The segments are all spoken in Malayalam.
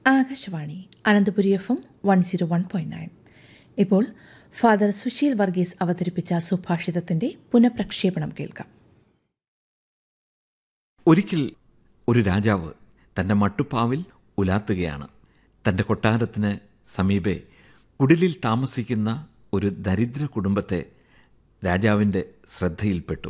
Akashvani Ananthapuri F M one zero one point nine ഇപ്പോൾ ഫാദർ സുശീൽ വർഗീസ് അവതരിപ്പിച്ച സുഭാഷിതത്തിന്റെ പുനഃപ്രക്ഷേപണം കേൾക്കാം ഒരിക്കൽ ഒരു രാജാവ് തന്റെ മട്ടുപ്പാവിൽ ഉലാത്തുകയാണ് തന്റെ കൊട്ടാരത്തിന് സമീപെ കുടിലിൽ താമസിക്കുന്ന ഒരു ദരിദ്ര കുടുംബത്തെ രാജാവിൻ്റെ ശ്രദ്ധയിൽപ്പെട്ടു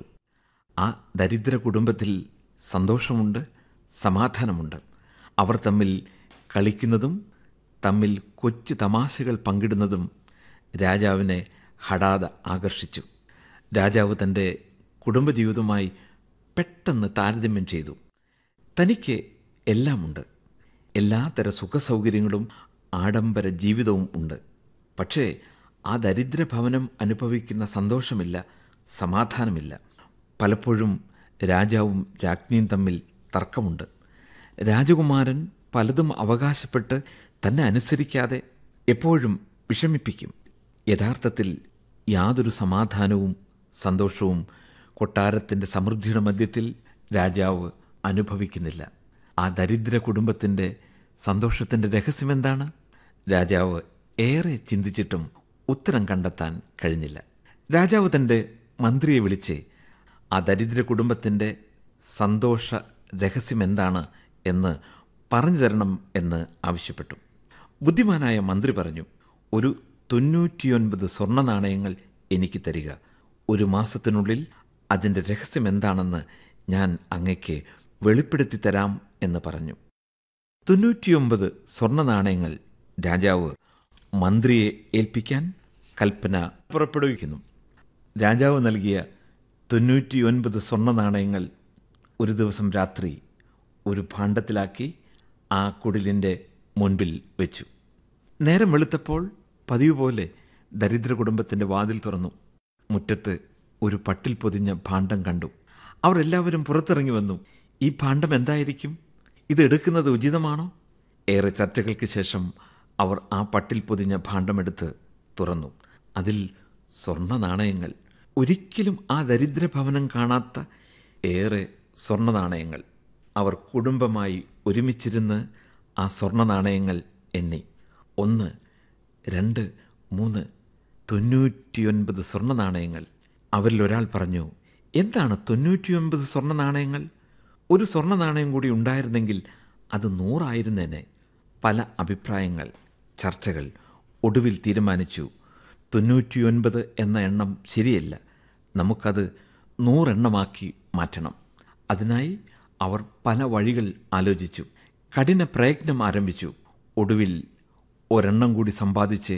ആ ദരിദ്ര കുടുംബത്തിൽ സന്തോഷമുണ്ട് സമാധാനമുണ്ട് അവർ തമ്മിൽ കളിക്കുന്നതും തമ്മിൽ കൊച്ചു തമാശകൾ പങ്കിടുന്നതും രാജാവിനെ ഹഠാത് ആകർഷിച്ചു രാജാവ് തൻ്റെ കുടുംബജീവിതവുമായി പെട്ടെന്ന് താരതമ്യം ചെയ്തു തനിക്ക് എല്ലാമുണ്ട് എല്ലാത്തര സുഖസൗകര്യങ്ങളും ആഡംബര ജീവിതവും ഉണ്ട് പക്ഷേ ആ ദരിദ്രഭവനം അനുഭവിക്കുന്ന സന്തോഷമില്ല സമാധാനമില്ല പലപ്പോഴും രാജാവും രാജ്ഞിയും തമ്മിൽ തർക്കമുണ്ട് രാജകുമാരൻ പലതും അവകാശപ്പെട്ട് തന്നെ അനുസരിക്കാതെ എപ്പോഴും വിഷമിപ്പിക്കും യഥാർത്ഥത്തിൽ യാതൊരു സമാധാനവും സന്തോഷവും കൊട്ടാരത്തിൻ്റെ സമൃദ്ധിയുടെ മധ്യത്തിൽ രാജാവ് അനുഭവിക്കുന്നില്ല ആ ദരിദ്ര കുടുംബത്തിൻ്റെ സന്തോഷത്തിൻ്റെ രഹസ്യമെന്താണ് രാജാവ് ഏറെ ചിന്തിച്ചിട്ടും ഉത്തരം കണ്ടെത്താൻ കഴിഞ്ഞില്ല രാജാവ് തൻ്റെ മന്ത്രിയെ വിളിച്ച് ആ ദരിദ്ര കുടുംബത്തിൻ്റെ സന്തോഷ രഹസ്യമെന്താണ് എന്ന് പറഞ്ഞു തരണം എന്ന് ആവശ്യപ്പെട്ടു ബുദ്ധിമാനായ മന്ത്രി പറഞ്ഞു ഒരു തൊണ്ണൂറ്റിയൊൻപത് സ്വർണ്ണ നാണയങ്ങൾ എനിക്ക് തരിക ഒരു മാസത്തിനുള്ളിൽ അതിൻ്റെ രഹസ്യം എന്താണെന്ന് ഞാൻ അങ്ങയ്ക്ക് വെളിപ്പെടുത്തി തരാം എന്ന് പറഞ്ഞു തൊണ്ണൂറ്റിയൊമ്പത് സ്വർണ്ണ നാണയങ്ങൾ രാജാവ് മന്ത്രിയെ ഏൽപ്പിക്കാൻ കൽപ്പന പുറപ്പെടുവിക്കുന്നു രാജാവ് നൽകിയ തൊണ്ണൂറ്റിയൊൻപത് സ്വർണ്ണ നാണയങ്ങൾ ഒരു ദിവസം രാത്രി ഒരു ഭാണ്ഡത്തിലാക്കി ആ കുടിലിൻ്റെ മുൻപിൽ വെച്ചു നേരം വെളുത്തപ്പോൾ പതിവ് പോലെ ദരിദ്ര കുടുംബത്തിൻ്റെ വാതിൽ തുറന്നു മുറ്റത്ത് ഒരു പട്ടിൽ പൊതിഞ്ഞ ഭാണ്ഡം കണ്ടു അവർ എല്ലാവരും പുറത്തിറങ്ങി വന്നു ഈ ഭാണ്ഡം എന്തായിരിക്കും ഇത് എടുക്കുന്നത് ഉചിതമാണോ ഏറെ ചർച്ചകൾക്ക് ശേഷം അവർ ആ പട്ടിൽ പൊതിഞ്ഞ ഭാണ്ഡമെടുത്ത് തുറന്നു അതിൽ സ്വർണ്ണ നാണയങ്ങൾ ഒരിക്കലും ആ ദരിദ്രഭവനം കാണാത്ത ഏറെ സ്വർണ്ണ നാണയങ്ങൾ അവർ കുടുംബമായി ഒരുമിച്ചിരുന്ന് ആ സ്വർണ്ണ നാണയങ്ങൾ എണ്ണി ഒന്ന് രണ്ട് മൂന്ന് തൊണ്ണൂറ്റിയൊൻപത് സ്വർണ്ണ നാണയങ്ങൾ അവരിൽ ഒരാൾ പറഞ്ഞു എന്താണ് തൊണ്ണൂറ്റിയൊൻപത് സ്വർണ്ണ നാണയങ്ങൾ ഒരു സ്വർണ്ണ നാണയം കൂടി ഉണ്ടായിരുന്നെങ്കിൽ അത് നൂറായിരുന്നേനെ പല അഭിപ്രായങ്ങൾ ചർച്ചകൾ ഒടുവിൽ തീരുമാനിച്ചു തൊണ്ണൂറ്റിയൊൻപത് എന്ന എണ്ണം ശരിയല്ല നമുക്കത് നൂറെണ്ണമാക്കി മാറ്റണം അതിനായി അവർ പല വഴികൾ ആലോചിച്ചു കഠിന പ്രയത്നം ആരംഭിച്ചു ഒടുവിൽ ഒരെണ്ണം കൂടി സമ്പാദിച്ച്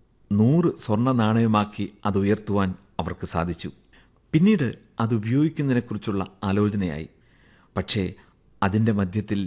നൂറ് സ്വർണ്ണ നാണയമാക്കി അത് ഉയർത്തുവാൻ അവർക്ക് സാധിച്ചു പിന്നീട് അത് ഉപയോഗിക്കുന്നതിനെക്കുറിച്ചുള്ള ആലോചനയായി പക്ഷേ അതിൻ്റെ മധ്യത്തിൽ